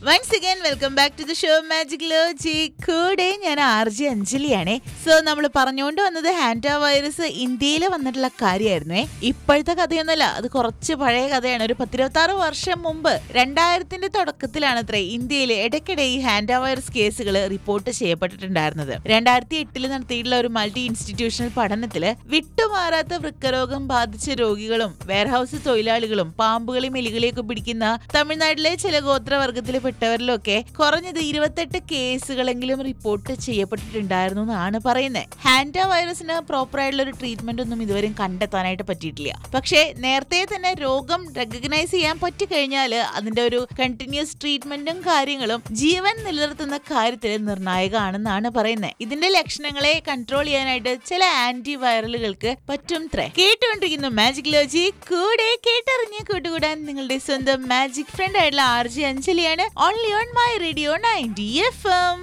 once again welcome back to the show magic ലോജി കൂടെ ഞാൻ ആർ ജി അഞ്ജലിയാണേ സോ നമ്മൾ പറഞ്ഞുകൊണ്ട് വന്നത് ഹാൻഡ വൈറസ് ഇന്ത്യയിൽ വന്നിട്ടുള്ള കാര്യമായിരുന്നേ ഇപ്പോഴത്തെ കഥയൊന്നുമല്ല അത് കുറച്ച് പഴയ കഥയാണ് ഒരു പത്തിരുപത്തി വർഷം മുമ്പ് രണ്ടായിരത്തിന്റെ തുടക്കത്തിലാണ് അത്രേ ഇന്ത്യയിൽ ഇടയ്ക്കിടെ ഈ ഹാൻഡ വൈറസ് കേസുകൾ റിപ്പോർട്ട് ചെയ്യപ്പെട്ടിട്ടുണ്ടായിരുന്നത് രണ്ടായിരത്തി എട്ടിൽ നടത്തിയിട്ടുള്ള ഒരു മൾട്ടി ഇൻസ്റ്റിറ്റ്യൂഷണൽ പഠനത്തില് വിട്ടുമാറാത്ത വൃക്കരോഗം ബാധിച്ച രോഗികളും വെയർഹൌസ് തൊഴിലാളികളും പാമ്പുകളെയും എലികളെയൊക്കെ പിടിക്കുന്ന തമിഴ്നാട്ടിലെ ചില ഗോത്രവർഗത്തിൽപ്പെട്ടവരിലൊക്കെ കുറഞ്ഞത് ഇരുപത്തെട്ട് കേസുകളെങ്കിലും റിപ്പോർട്ട് ചെയ്യപ്പെട്ടിട്ടുണ്ടായിരുന്നു എന്നാണ് പറയുന്നത് ഹാൻഡ വൈറസിന് പ്രോപ്പർ ആയിട്ടുള്ള ഒരു ട്രീറ്റ്മെന്റ് ഒന്നും ഇതുവരെയും കണ്ടെത്താനായിട്ട് പറ്റിയിട്ടില്ല പക്ഷേ നേരത്തെ തന്നെ രോഗം റെക്കഗ്നൈസ് ചെയ്യാൻ പറ്റിക്കഴിഞ്ഞാൽ അതിന്റെ ഒരു കണ്ടിന്യൂസ് ട്രീറ്റ്മെന്റും കാര്യങ്ങളും ജീവൻ നിലനിർത്തുന്ന കാര്യത്തിൽ നിർണായകമാണെന്നാണ് പറയുന്നത് ഇതിന്റെ ലക്ഷണങ്ങളെ കൺട്രോൾ ചെയ്യാനായിട്ട് ചില ആന്റി വൈറലുകൾക്ക് പറ്റും ത്രേ കേട്ടുകൊണ്ടിരിക്കുന്നു മാജിക് ലോജി കൂടെ കേട്ടറിഞ്ഞ് കൂട്ടുകൂടാൻ നിങ്ങളുടെ സ്വന്തം മാജിക് ഫ്രണ്ട് ആയിട്ടുള്ള ആർ ജി അഞ്ജലിയാണ് only on my radio ninety F M